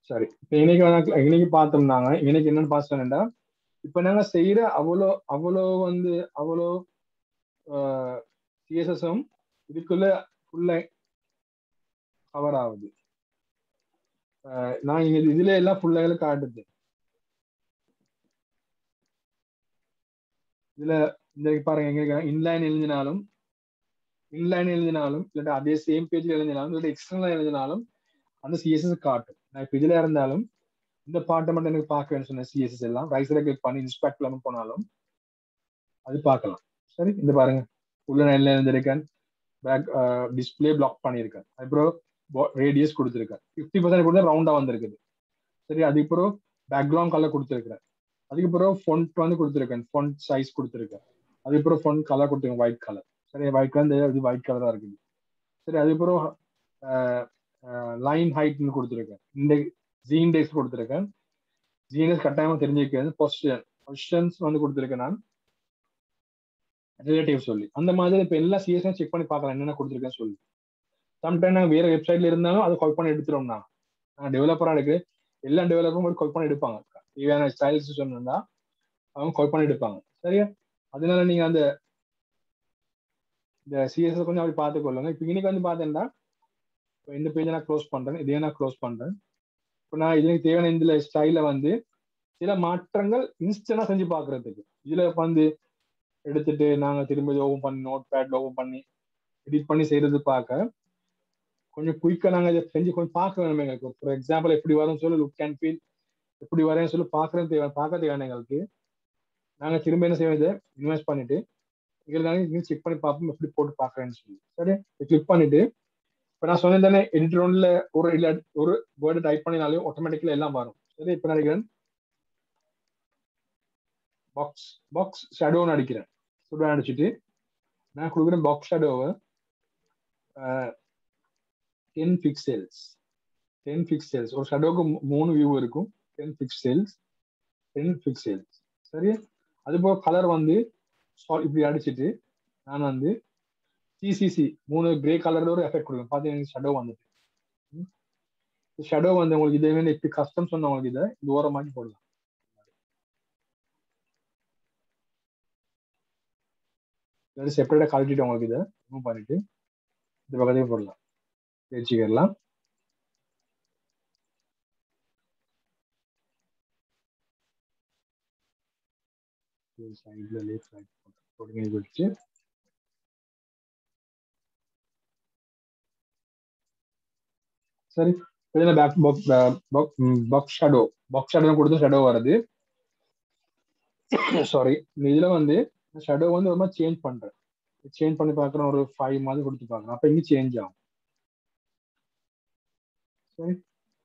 சரி இப்ப இன்னைக்கு வந்து- இன்னைக்கு பார்த்தோம்னாங்க இன்னைக்கு என்னன்னு பார்த்தோம்னா இப்ப நாங்க செய்யற அவ்வளோ அவ்வளோ வந்து அவ்வளோ சிஎஸ்எஸும் இதுக்குள்ள ஃபுல்லா கவர் ஆகுது அஹ் நான் இங்க இதுல எல்லாம் ஃபுல்லா காட்டுது இதுல இந்த பாருங்க எங்க இன்லைன் எழுதினாலும் இன்லைன் எழுதினாலும் இல்லாட்டி அதே சேம் பேஜ்ல எழுதினாலும் இல்லாட்டி எக்ஸ்டர்னல் எழுதினாலும் அந்த சிஎஸ்எஸ் காட்டும் நான் இப்ப இதுல இருந்தாலும் இந்த பாட்டை மட்டும் எனக்கு பார்க்க வேணும்னு சொன்ன சிஎஸ்எஸ் எல்லாம் ரைஸ்ல கிளிக் பண்ணி இன்ஸ்பெக்ட் இல்லாம போனாலும் அது பார்க்கலாம் சரி இந்த பாருங்க உள்ள லைன்ல இருந்திருக்கேன் பேக் டிஸ்பிளே பிளாக் பண்ணியிருக்கேன் அப்புறம் ரேடியஸ் கொடுத்துருக்கேன் ஃபிஃப்டி பர்சன்ட் கொடுத்தா ரவுண்டா வந்திருக்குது சரி அதுக்கப்புறம் பேக்ரவுண்ட் கலர் கொடுத்துருக்கேன் அதுக்கப்புறம் ஃபொண்ட் வந்து கொடுத்துருக்கேன் ஃபொண்ட் சைஸ் கொடுத்துருக்கேன் அதுக்கப்புறம் ஃபொண்ட் கலர் கொடுத்துருக்கேன் ஒயிட் கலர் சரி ஒயிட் கலர் இது ஒயிட் கலரா இருக்குது சரி அதுக்கப்புறம் லைன் ஹைட்னு கொடுத்துருக்கேன் இந்த ஜி இண்டெக்ஸ் கொடுத்துருக்கேன் ஜி இண்டெக்ஸ் கட்டாயமா தெரிஞ்சிருக்கேன் பொசிஷன் பொசிஷன்ஸ் வந்து கொடுத்துருக்கேன் நான் ரிலேட்டிவ் சொல்லி அந்த மாதிரி இப்போ எல்லா சிஎஸ்எம் செக் பண்ணி பார்க்கலாம் என்னென்ன கொடுத்துருக்கேன்னு சொல்லி சம்டைம் நாங்கள் வேற வெப்சைட்ல இருந்தாலும் அதை கால் பண்ணி எடுத்துருவோம்னா நான் டெவலப்பரா இருக்கு எல்லா டெவலப்பரும் கால் பண்ணி எடுப்பாங்க தேவையான ஸ்டைல்ஸ் சொன்னா அவங்க கால் பண்ணி எடுப்பாங்க சரியா அதனால நீங்க அந்த இந்த சிஎஸ்எஸ் கொஞ்சம் அப்படி பார்த்துக்கொள்ளுங்க இப்போ இன்னைக்கு வந்து பார்த்தேன்னா இப்போ இந்த பேஜை நான் க்ளோஸ் பண்றேன் இதே நான் க்ளோஸ் பண்றேன் இப்போ நான் இதுக்கு தேவையான இந்த ஸ்டைல வந்து சில மாற்றங்கள் இன்ஸ்டன்டா செஞ்சு பார்க்கறதுக்கு இதுல வந்து எடுத்துட்டு நாங்க திரும்ப ஓபன் பண்ணி நோட் பேட்ல ஓபன் பண்ணி எடிட் பண்ணி செய்யறது பார்க்க கொஞ்சம் குயிக்கா நாங்க இதை செஞ்சு கொஞ்சம் பார்க்க வேணும் எங்களுக்கு ஃபார் எக்ஸாம்பிள் எப்படி வரும்னு சொல்லி லுக் அண்ட் ஃபீல் எப்படி வரேன்னு சொல்லி பார்க்கறது தேவை பார்க்க தேவையான எங்களுக்கு நாங்க திரும்ப என்ன செய்வோம் இதை இன்வெஸ்ட் பண்ணிட்டு எங்களுக்கு செக் பண்ணி பார்ப்போம் எப்படி போட்டு பார்க்கறேன்னு சொல்லி சரி கிளிக் பண்ணிட்டு இப்போ நான் சொன்னேன் தானே எடிட்டர் ஒன்ல ஒரு இல்ல ஒரு வேர்டு டைப் பண்ணினாலே ஆட்டோமேட்டிக்கலா எல்லாம் வரும் சரி இப்போ நினைக்கிறேன் பாக்ஸ் பாக்ஸ் ஷேடோன்னு அடிக்கிறேன் ஷேடோ அடிச்சுட்டு நான் கொடுக்குறேன் பாக்ஸ் ஷேடோவை டென் பிக்செல்ஸ் டென் பிக்செல்ஸ் ஒரு ஷேடோவுக்கு மூணு வியூ இருக்கும் டென் பிக்செல்ஸ் டென் பிக்செல்ஸ் சரி அது போக கலர் வந்து இப்படி அடிச்சுட்டு நான் வந்து சிசிசி மூணு கிரே கலர்ல ஒரு எஃபெக்ட் கொடுக்கும் பார்த்தீங்கன்னா ஷேடோ வந்துட்டு ஷேடோ வந்து உங்களுக்கு இதே வேணும் இப்படி கஷ்டம் சொன்ன உங்களுக்கு இதை இது ஓரமாக்கி போடலாம் இல்லாட்டி செப்பரேட்டா கழட்டிட்டு உங்களுக்கு இதை ரிமூவ் பண்ணிட்டு இந்த பக்கத்தையும் போடலாம் தேய்ச்சிக்கிறலாம் சைட்ல லெஃப்ட் ரைட் போட்டு வச்சு சரி இதில் back box shadow box shadow கொடுத்து ஷேடோ வருது சாரி இதுல வந்து ஷேடோ வந்து ரொம்ப சேஞ்ச் பண்றேன் சேஞ்ச் பண்ணி பார்க்குறேன் ஒரு ஃபைவ் மாதிரி கொடுத்து பார்க்குறேன் அப்போ இங்கே சேஞ்ச் ஆகும் சரி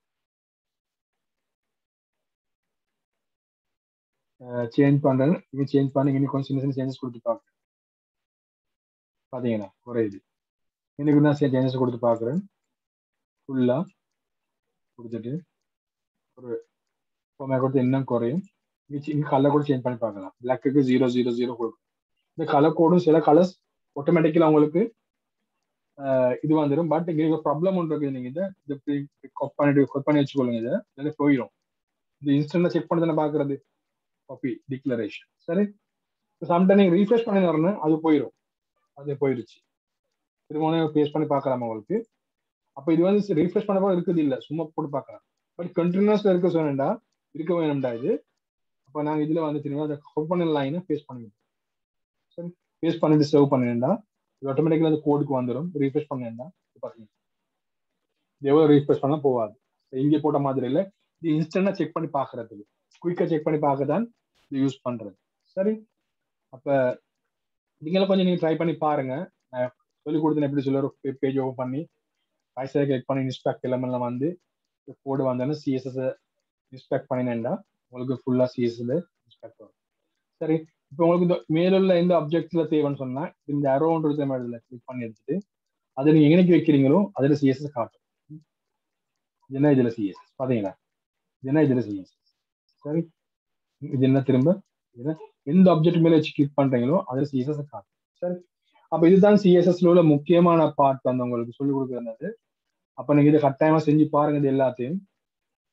சேஞ்ச் பண்றேன் இங்கே சேஞ்ச் பண்ணி இன்னும் கொஞ்சம் சின்ன சின்ன சேஞ்சஸ் கொடுத்து பார்க்குறேன் பார்த்தீங்களா குறையுது இன்னைக்கு தான் சேஞ்சஸ் கொடுத்து பார்க்குறேன் ஃபுல்லாக கொடுத்துட்டு ஒரு பொம்மை கொடுத்து இன்னும் குறையும் இங்கே கலர் கூட சேஞ்ச் பண்ணி பார்க்கலாம் பிளாக்குக்கு ஜீரோ ஜீரோ ஜீரோ கொடுக்கும் இந்த கலர் கோடும் சில கலர்ஸ் ஆட்டோமேட்டிக்கலா உங்களுக்கு இது வந்துடும் பட் இங்க ஒரு ப்ராப்ளம் ஒன்று இருக்குது நீங்க இதை கொப் பண்ணிட்டு கொப் பண்ணி வச்சுக்கொள்ளுங்க இதை இதில் போயிடும் இந்த இன்ஸ்டன்டா செக் பண்ணி தானே பாக்குறது காப்பி டிக்ளரேஷன் சரி சம்டைம் நீங்க ரீஃப்ரெஷ் பண்ணி வரணும் அது போயிடும் அது போயிடுச்சு திரும்ப பேஸ்ட் பண்ணி பார்க்கலாம் உங்களுக்கு அப்போ இது வந்து ரீஃப்ரெஷ் பண்ண இருக்குது இல்லை சும்மா போட்டு பார்க்கலாம் பட் கண்டினியூஸ்ல இருக்க சொன்னா இருக்க வேணும்டா இது அப்போ நாங்கள் இதில் வந்து திரும்ப அந்த கொப்பன் லைனை பேஸ்ட் பண்ணிடுவோம் சரி பேஸ்ட் பண்ணிட்டு சேவ் பண்ணிருந்தா இது ஆட்டோமேட்டிக்கலா அந்த கோடுக்கு வந்துடும் ரீஃப்ரெஷ் பண்ணிருந்தா பார்த்தீங்கன்னா இது எவ்வளோ ரீஃப்ரெஷ் பண்ணால் போகாது இங்கே போட்ட மாதிரி இல்லை இது இன்ஸ்டன்டா செக் பண்ணி பார்க்கறதுக்கு குயிக்காக செக் பண்ணி பார்க்க தான் இது யூஸ் பண்றது சரி அப்போ நீங்களும் கொஞ்சம் நீங்கள் ட்ரை பண்ணி பாருங்க நான் சொல்லி கொடுத்தேன் எப்படி சொல்ல ஒரு பேஜ் ஓப்பன் பண்ணி பைசா கிளிக் பண்ணி இன்ஸ்பெக்ட் எல்லாமே வந்து கோடு வந்தோன்னா சிஎஸ்எஸ் இன்ஸ்பெக்ட் பண்ணினேன்டா உங்களுக்கு ஃபுல்லா சிஎஸ்எஸ் இன்ஸ்பெக்ட் வரும் சரி இப்போ உங்களுக்கு இந்த மேலுள்ள எந்த அப்ஜெக்ட்ல தேவைன்னு சொன்னா இந்த அரோன்ற மாதிரி கிளிக் பண்ணி எடுத்துட்டு அதை நீங்க எங்கனைக்கு வைக்கிறீங்களோ அதுல சிஎஸ்எஸ் காட்டும் என்ன இதுல சிஎஸ்எஸ் பாத்தீங்களா இது என்ன இதுல சிஎஸ்எஸ் சரி இது என்ன திரும்ப இது எந்த அப்ஜெக்ட் மேல வச்சு கிளிக் பண்றீங்களோ அதுல சிஎஸ்எஸ் காட்டும் சரி அப்ப இதுதான் சிஎஸ்எஸ்ல உள்ள முக்கியமான பார்ட் வந்து உங்களுக்கு சொல்லிக் கொடுக்குறது அப்ப நீங்க இதை கட்டாயமா செஞ்சு பாருங்க இது எல்லாத்தையும்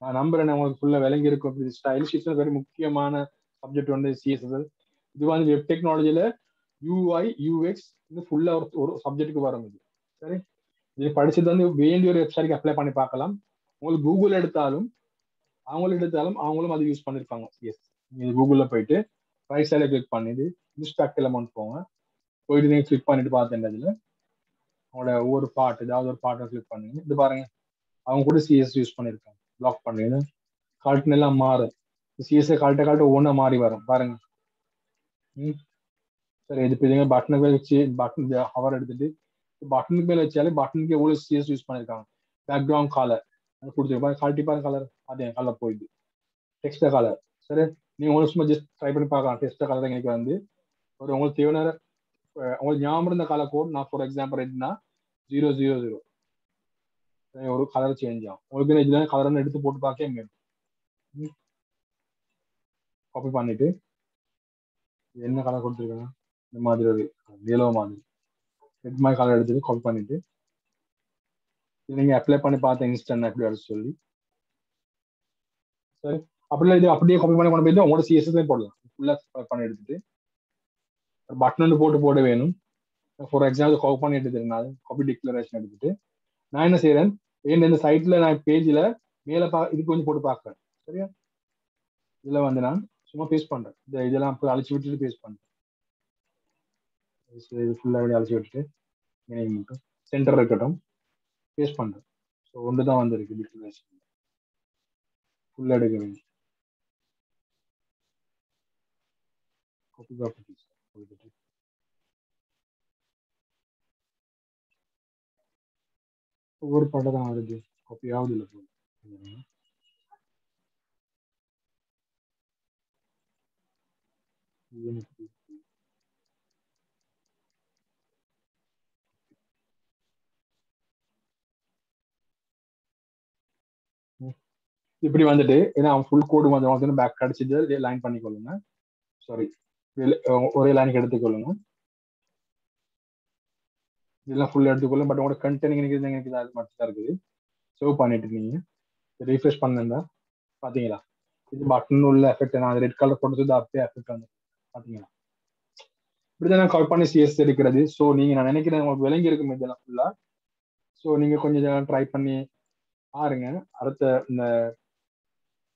நான் நம்புறேன் உங்களுக்கு ஃபுல்லா விளங்கி இருக்கும் ஸ்டைல் ஷீட்ஸ் வெரி முக்கியமான சப்ஜெக்ட் வந்து சிஎஸ்எஸ் இது வந்து வெப் டெக்னாலஜில யூஐ யூஎக்ஸ் இது ஃபுல்லா ஒரு ஒரு சப்ஜெக்ட்டுக்கு வரும் இது சரி இது படிச்சது வந்து வேண்டிய ஒரு வெப்சைட்க்கு அப்ளை பண்ணி பார்க்கலாம் உங்களுக்கு கூகுள் எடுத்தாலும் அவங்களும் எடுத்தாலும் அவங்களும் அது யூஸ் பண்ணிருப்பாங்க எஸ் நீங்க கூகுள்ல போயிட்டு ரைட் சைடில் கிளிக் பண்ணிட்டு இன்ஸ்டாக்ட் எலமெண்ட் போங்க போயிட்டு நீங்க கிளிக் பண்ணிட்டு பார்த்தேன் இதுல அவங்களோட ஒவ்வொரு பார்ட் ஏதாவது ஒரு பார்ட்டை கிளிக் பண்ணுங்க இது பாருங்க அவங்க கூட சிஎஸ் யூஸ் பண்ணிருக்காங்க பிளாக் பண்ணி கால்ட்டன் எல்லாம் மாறும் சிஎஸ் கால்ட்ட கால்ட்ட ஒவ்வொன்றா மாறி வரும் பாருங்க ம் சரி இது இப்போ பட்டனுக்கு வச்சு பட்டன் ஹவர் எடுத்துட்டு பட்டனுக்கு மேல வச்சாலே பட்டனுக்கு எவ்வளவு சிஎஸ் யூஸ் பண்ணிருக்காங்க பேக்ரவுண்ட் காலர் கொடுத்துருப்பாங்க கழட்டி பாருங்க கலர் அதே கலர் போயிடுது டெக்ஸ்ட கலர் சரி நீங்க உங்களுக்கு சும்மா ஜஸ்ட் ட்ரை பண்ணி பார்க்கலாம் டெக்ஸ்ட கலர் எனக்கு வந்து ஒரு உங்களுக்கு தேவையான உங்களுக்கு ஞாபகம் இருந்த கலர் கோட் நான் ஃபார் எக்ஸாம்பிள் எடுத்துனா ஜீரோ ஜீரோ ஜீரோ ஒரு கலர் சேஞ்ச் ஆகும் உங்களுக்கு இதுல கலர் எடுத்து போட்டு பார்க்க வேணும் காப்பி பண்ணிட்டு என்ன கலர் கொடுத்துருக்காங்க இந்த மாதிரி ஒரு எல்லோ மாதிரி ரெட் மாதிரி கலர் எடுத்துட்டு காப்பி பண்ணிட்டு நீங்க அப்ளை பண்ணி பார்த்த இன்ஸ்டன்ட் எப்படி வர சொல்லி சரி அப்படிலாம் இது அப்படியே காப்பி பண்ணி கொண்டு போய் உங்களோட சிஎஸ்எஸ் போடலாம் ஃபுல்லா பண்ணி எடுத்துட்டு பட்டன் வந்து போட்டு போட வேணும் ஃபார் எக்ஸாம்பிள் காப்பி பண்ணி எடுத்துருந்தாலும் காப்பி டிக்ளரேஷன் எடுத்துட்டு நான் என்ன செய்யறேன் இந்த சைட்ல நான் பேஜ்ல மேல பா இது கொஞ்சம் போட்டு பார்க்கறேன் சரியா இதுல வந்து நான் சும்மா பேஸ்ட் பண்றேன் இந்த இதெல்லாம் அழிச்சு விட்டுட்டு பேஸ்ட் பண்றேன் இது ஃபுல்லா அப்படியே அழிச்சு விட்டுட்டு மட்டும் சென்டர் இருக்கட்டும் பேஸ்ட் பண்றேன் ஸோ ஒன்று தான் வந்திருக்கு டிக்ளரேஷன் ஃபுல்லா எடுக்க வேண்டிய காப்பி ப்ராப்பர்ட்டிஸ் போயிட்டு ஒவ்வொரு படம் தான் வருது காப்பி ஆகுது இல்லை போகுது இப்படி வந்துட்டு ஏன்னா ஃபுல் கோடு வந்து வந்து பேக் அடிச்சுட்டு லைன் பண்ணிக்கொள்ளுங்க சாரி ஒரே லைனுக்கு எடுத்துக்கொள்ளுங்க இதெல்லாம் ஃபுல் எடுத்துக்கொள்ளும் பட் உங்களோட கண்டென்ட் எனக்கு எனக்கு அது மட்டும் தான் இருக்குது சேவ் பண்ணிட்டு நீங்க ரீஃப்ரெஷ் பண்ணா பாத்தீங்களா இது பட்டன் உள்ள எஃபெக்ட் நான் ரெட் கலர் போட்டது அப்படியே எஃபெக்ட் வந்து பாத்தீங்களா இப்படிதான் நான் கால் பண்ணி சிஎஸ் எடுக்கிறது ஸோ நீங்க நான் நினைக்கிறேன் உங்களுக்கு விளங்கி இருக்கும் இதெல்லாம் ஃபுல்லா ஸோ நீங்க கொஞ்சம் ட்ரை பண்ணி பாருங்க அடுத்த இந்த